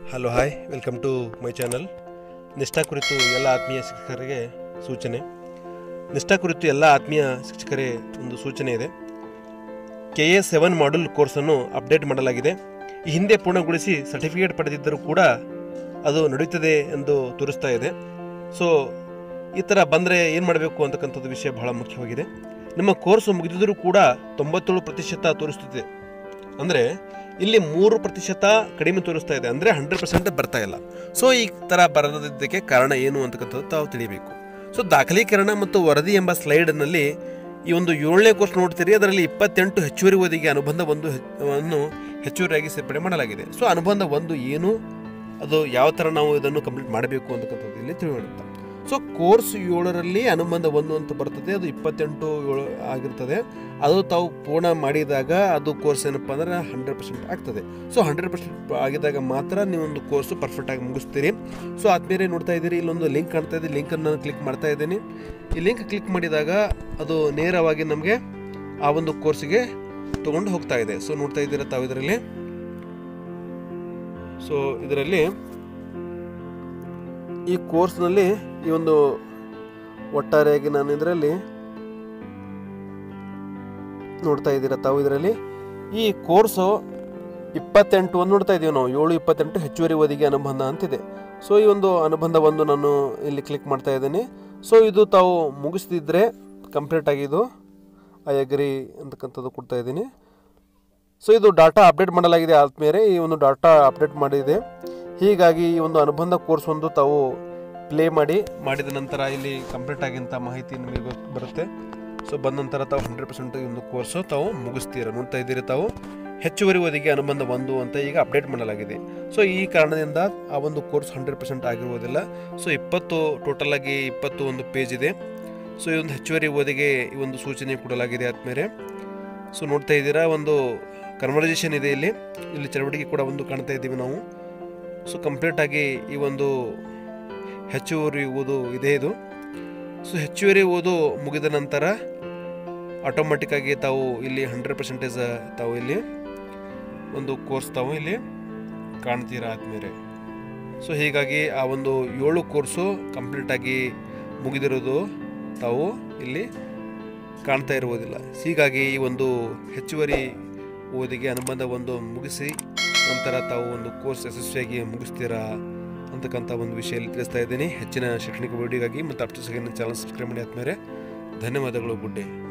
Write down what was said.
hello hi welcome to my channel Nishtha ಕುರಿತು ಎಲ್ಲ ಆತ್ಮೀಯ ಶಿಕ್ಷಕರಿಗೆ ಸೂಚನೆ ನಿಷ್ಠಾ ಕುರಿತು ಎಲ್ಲ ಆತ್ಮೀಯ ಶಿಕ್ಷಕರೇ ಒಂದು ಸೂಚನೆ ಇದೆ ಕೆ ಎ ಸೆವೆನ್ ಮಾಡ್ಯೂಲ್ ಕೋರ್ಸನ್ನು ಅಪ್ಡೇಟ್ ಮಾಡಲಾಗಿದೆ ಈ ಹಿಂದೆ ಪೂರ್ಣಗೊಳಿಸಿ ಸರ್ಟಿಫಿಕೇಟ್ ಪಡೆದಿದ್ದರೂ ಕೂಡ ಅದು ನಡೆಯುತ್ತದೆ ಎಂದು ತೋರಿಸ್ತಾ ಇದೆ ಸೊ ಈ ಥರ ಬಂದರೆ ಏನು ಮಾಡಬೇಕು ಅಂತಕ್ಕಂಥದ್ದು ವಿಷಯ ಬಹಳ ಮುಖ್ಯವಾಗಿದೆ ನಮ್ಮ ಕೋರ್ಸ್ ಮುಗಿದಿದ್ದರೂ ಕೂಡ ತೊಂಬತ್ತೇಳು ಪ್ರತಿಶತ ತೋರಿಸುತ್ತಿದೆ ಅಂದರೆ ಇಲ್ಲಿ ಮೂರು ಪ್ರತಿಶತ ಕಡಿಮೆ ತೋರಿಸ್ತಾ ಇದೆ ಅಂದರೆ ಹಂಡ್ರೆಡ್ ಪರ್ಸೆಂಟ್ ಬರ್ತಾ ಇಲ್ಲ ಸೊ ಈ ಥರ ಬರದಿದ್ದಕ್ಕೆ ಕಾರಣ ಏನು ಅಂತಕ್ಕಂಥದ್ದು ತಾವು ತಿಳಿಯಬೇಕು ಸೊ ದಾಖಲೀಕರಣ ಮತ್ತು ವರದಿ ಎಂಬ ಸ್ಲೈಡ್ನಲ್ಲಿ ಈ ಒಂದು ಏಳನೇ ಕೋರ್ಸ್ ನೋಡ್ತೀರಿ ಅದರಲ್ಲಿ ಇಪ್ಪತ್ತೆಂಟು ಹೆಚ್ಚುವರಿ ಓದಿಗೆ ಅನುಬಂಧ ಒಂದು ಹೆ- ಅನ್ನು ಹೆಚ್ಚುವರಿಯಾಗಿ ಸೇರ್ಪಡೆ ಮಾಡಲಾಗಿದೆ ಸೊ ಅನುಬಂಧ ಒಂದು ಏನು ಅದು ಯಾವ ಥರ ನಾವು ಇದನ್ನು ಕಂಪ್ಲೀಟ್ ಮಾಡಬೇಕು ಅಂತಕ್ಕಂಥದ್ದು ಇಲ್ಲಿ ತಿಳಿಯೋಣ ಸೊ ಕೋರ್ಸ್ ಏಳರಲ್ಲಿ ಅನುಬಂಧ ಒಂದು ಅಂತ ಬರ್ತದೆ ಅದು ಇಪ್ಪತ್ತೆಂಟು ಏಳು ಆಗಿರ್ತದೆ ಅದು ತಾವು ಪೂರ್ಣ ಮಾಡಿದಾಗ ಅದು ಕೋರ್ಸ್ ಏನಪ್ಪ ಅಂದ್ರೆ ಹಂಡ್ರೆಡ್ ಪರ್ಸೆಂಟ್ ಆಗ್ತದೆ ಸೊ ಹಂಡ್ರೆಡ್ ಪರ್ಸೆಂಟ್ ಆಗಿದಾಗ ಮಾತ್ರ ನೀವು ಒಂದು ಕೋರ್ಸು ಪರ್ಫೆಕ್ಟಾಗಿ ಮುಗಿಸ್ತೀರಿ ಸೊ ಆದ್ಮೇಲೆ ನೋಡ್ತಾ ಇದ್ದೀರಿ ಇಲ್ಲೊಂದು ಲಿಂಕ್ ಕಾಣ್ತಾ ಇದೆ ಲಿಂಕನ್ನು ನಾನು ಕ್ಲಿಕ್ ಮಾಡ್ತಾ ಇದ್ದೀನಿ ಈ ಲಿಂಕ್ ಕ್ಲಿಕ್ ಮಾಡಿದಾಗ ಅದು ನೇರವಾಗಿ ನಮಗೆ ಆ ಒಂದು ಕೋರ್ಸಿಗೆ ತೊಗೊಂಡು ಹೋಗ್ತಾ ಇದೆ ಸೊ ನೋಡ್ತಾ ಇದ್ದೀರಾ ತಾವು ಇದರಲ್ಲಿ ಸೊ ಇದರಲ್ಲಿ ಈ ಕೋರ್ಸ್ನಲ್ಲಿ ಈ ಒಂದು ಒಟ್ಟಾರೆಯಾಗಿ ನಾನು ಇದರಲ್ಲಿ ನೋಡ್ತಾ ಇದ್ದೀರಾ ತಾವು ಇದರಲ್ಲಿ ಈ ಕೋರ್ಸು ಇಪ್ಪತ್ತೆಂಟು ಒಂದು ನೋಡ್ತಾ ಇದ್ದೀವಿ ನಾವು ಏಳು ಇಪ್ಪತ್ತೆಂಟು ಹೆಚ್ಚುವರಿ ಓದಿಗೆ ಅನುಬಂಧ ಅಂತಿದೆ ಸೊ ಈ ಒಂದು ಅನುಬಂಧ ಒಂದು ನಾನು ಇಲ್ಲಿ ಕ್ಲಿಕ್ ಮಾಡ್ತಾ ಇದ್ದೀನಿ ಸೊ ಇದು ತಾವು ಮುಗಿಸ್ತಿದ್ರೆ ಕಂಪ್ಲೀಟ್ ಆಗಿದ್ದು ಐ ಅಗ್ರಿ ಅಂತಕ್ಕಂಥದ್ದು ಕೊಡ್ತಾ ಇದ್ದೀನಿ ಸೊ ಇದು ಡಾಟಾ ಅಪ್ಡೇಟ್ ಮಾಡಲಾಗಿದೆ ಆದ್ಮೇಲೆ ಈ ಒಂದು ಡಾಟಾ ಅಪ್ಡೇಟ್ ಮಾಡಿದೆ ಹೀಗಾಗಿ ಈ ಒಂದು ಅನುಬಂಧ ಕೋರ್ಸ್ ಒಂದು ತಾವು ಪ್ಲೇ ಮಾಡಿ ಮಾಡಿದ ನಂತರ ಇಲ್ಲಿ ಕಂಪ್ಲೀಟ್ ಆಗಿಂತ ಮಾಹಿತಿ ನಿಮಗೆ ಗೊತ್ತು- ಬರುತ್ತೆ ಸೊ ಬಂದ ನಂತರ ತಾವು ಹಂಡ್ರೆಡ್ ಪರ್ಸೆಂಟ್ ಈ ಒಂದು ಕೋರ್ಸು ತಾವು ಮುಗಿಸ್ತೀರ ನೋಡ್ತಾ ಇದ್ದೀರಿ ತಾವು ಹೆಚ್ಚುವರಿ ಓದಿಗೆ ಅನುಬಂಧ ಒಂದು ಅಂತ ಈಗ ಅಪ್ಡೇಟ್ ಮಾಡಲಾಗಿದೆ ಸೊ ಈ ಕಾರಣದಿಂದ ಆ ಒಂದು ಕೋರ್ಸ್ ಹಂಡ್ರೆಡ್ ಪರ್ಸೆಂಟ್ ಆಗಿರುವುದಿಲ್ಲ ಸೊ ಇಪ್ಪತ್ತು ಟೋಟಲ್ ಆಗಿ ಇಪ್ಪತ್ತು ಒಂದು ಪೇಜ್ ಇದೆ ಸೊ ಈ ಒಂದು ಹೆಚ್ಚುವರಿ ಓದಿಗೆ ಈ ಒಂದು ಸೂಚನೆ ಕೊಡಲಾಗಿದೆ ಆದ್ಮೇಲೆ ಸೊ ನೋಡ್ತಾ ಇದ್ದೀರಾ ಒಂದು ಕನ್ವರ್ಜೇಷನ್ ಇದೆ ಇಲ್ಲಿ ಇಲ್ಲಿ ಚಟುವಟಿಕೆ ಕೂಡ ಒಂದು ಕಾಣ್ತಾ ಇದ್ದೀವಿ ನಾವು ಸೊ ಕಂಪ್ಲೀಟ್ ಆಗಿ ಈ ಒಂದು ಹೆಚ್ಚುವರಿ ಓದು ಇದೆ ಇದು ಸೊ ಹೆಚ್ಚುವರಿ ಓದು ಮುಗಿದ ನಂತರ ಆಟೋಮೆಟಿಕ್ ಆಗಿ ತಾವು ಇಲ್ಲಿ ಹಂಡ್ರೆಡ್ ಪರ್ಸೆಂಟೇಜ್ ತಾವು ಇಲ್ಲಿ ಒಂದು ಕೋರ್ಸ್ ತಾವು ಇಲ್ಲಿ ಕಾಣ್ತೀರಾ ಆದ್ಮೇಲೆ ಸೊ ಹೀಗಾಗಿ ಆ ಒಂದು ಏಳು ಕೋರ್ಸು ಕಂಪ್ಲೀಟ್ ಆಗಿ ಮುಗಿದಿರೋದು ತಾವು ಇಲ್ಲಿ ಕಾಣ್ತಾ ಇರುವುದಿಲ್ಲ ಹೀಗಾಗಿ ಈ ಒಂದು ಹೆಚ್ಚುವರಿ ಓದಿಗೆ ಅನುಬಂಧ ಒಂದು ಮುಗಿಸಿ ನಂತರ ತಾವು ಒಂದು ಕೋರ್ಸ್ ಯಶಸ್ವಿಯಾಗಿ ಮುಗಿಸ್ತೀರಾ ಅಂತಕ್ಕಂಥ ಒಂದು ವಿಷಯದಲ್ಲಿ ತಿಳಿಸ್ತಾ ಇದ್ದೀನಿ ಹೆಚ್ಚಿನ ಶೈಕ್ಷಣಿಕ ವಿಡಿಯೋಗಾಗಿ ಮತ್ತು ಅಪ್ಡೇಟ್ಸ್ಗಾಗಿ ನನ್ನ ಚಾನಲ್ ಸಬ್ಸ್ಕ್ರೈಬ್ ಮಾಡಿ ಆದ್ಮೇಲೆ ಧನ್ಯವಾದಗಳು ಗುಡ್ ಡೇ